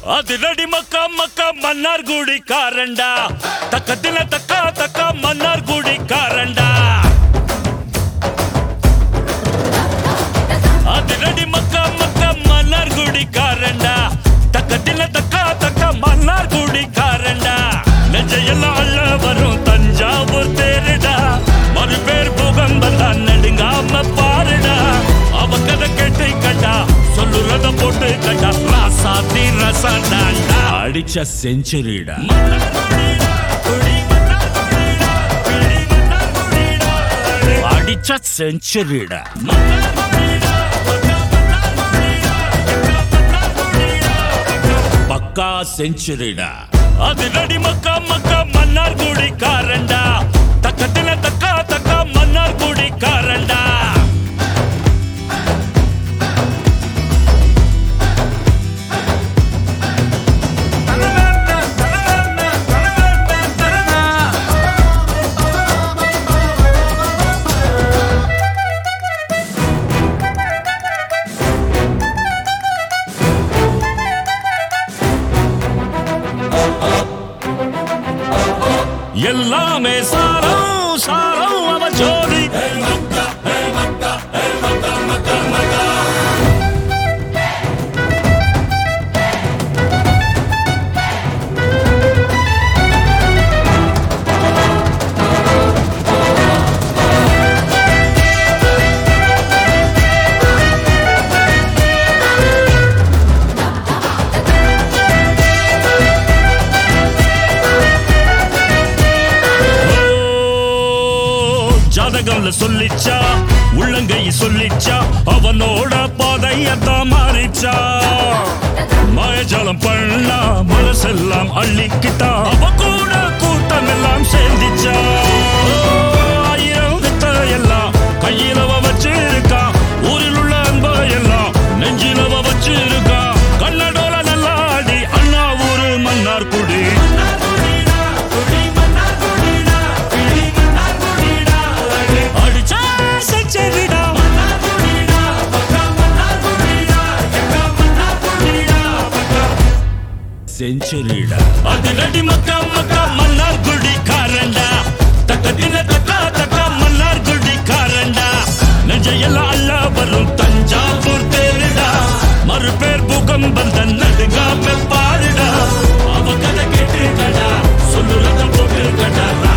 அதிரடி மக்கா மக்கா மன்னார் குடி காரண்டா தக்கத்தில தக்கா தக்கா மன்னார் குடி காரண்டா அதிரடி மக்கா மக்கா மன்னார் குடி காரண்டா தக்கத்தில தக்கா தக்கா மன்னார் குடி காரண்டா நெஞ்சையெல்லாம் அள்ள வரும் தஞ்சாவூர் தேருடா மறுபேர் புகம்பல் தான் நடுங்காம பாருடா அவ கதை கேட்டு கண்டா சொல்லுறத போட்டு கண்டா ராசாத்தி ரசாண்டாண்டா அடிச்ச செஞ்சுரிடா அடிச்ச செஞ்சுரிடா பக்கா செஞ்சுரிடா அது நடி மக்கா மக்கா மன்னார் குடி காரண்டா தக்கத்தில தக்கா தக்கா மன்னார் குடி காரண்டா எல்லாமே சாரம் சாரம் அவ ஜோதி ஓ, ஜாதகம்ல சொல்லிச்சா உள்ளங்கை சொல்லிச்சா அவனோட பாதையத்தான் மாறிச்சா மாயஜாலம் பண்ணா மனசெல்லாம் அள்ளிக்கிட்டா அவ கூட கூட்டம் எல்லாம் சேர்ந்துச்சா ஓ, ஆயிரம் வித்த எல்லாம் கையிலவ வச்சிருக்கா ஊரில் உள்ள அன்ப எல்லாம் நெஞ்சிலவ வச்சிருக்கா கண்ணடோல நல்லாடி அண்ணா ஊரு மன்னார் குடி அடிச்சா செஞ்சரிடா செஞ்சுரிடா அது நடி மக்கா மக்கா மன்னார் குடி காரண்டா தக்கத்தில தக்கா தக்கா மன்னார் குடி காரண்டா நெஞ்சையெல்லாம் அல்ல வரும் தஞ்சாவூர் தேருடா மறுபேர் பூகம்பம் தன் நடுங்காம பாருடா அவ கதை கேட்டு கடா சொல்லுறத போட்டு கடா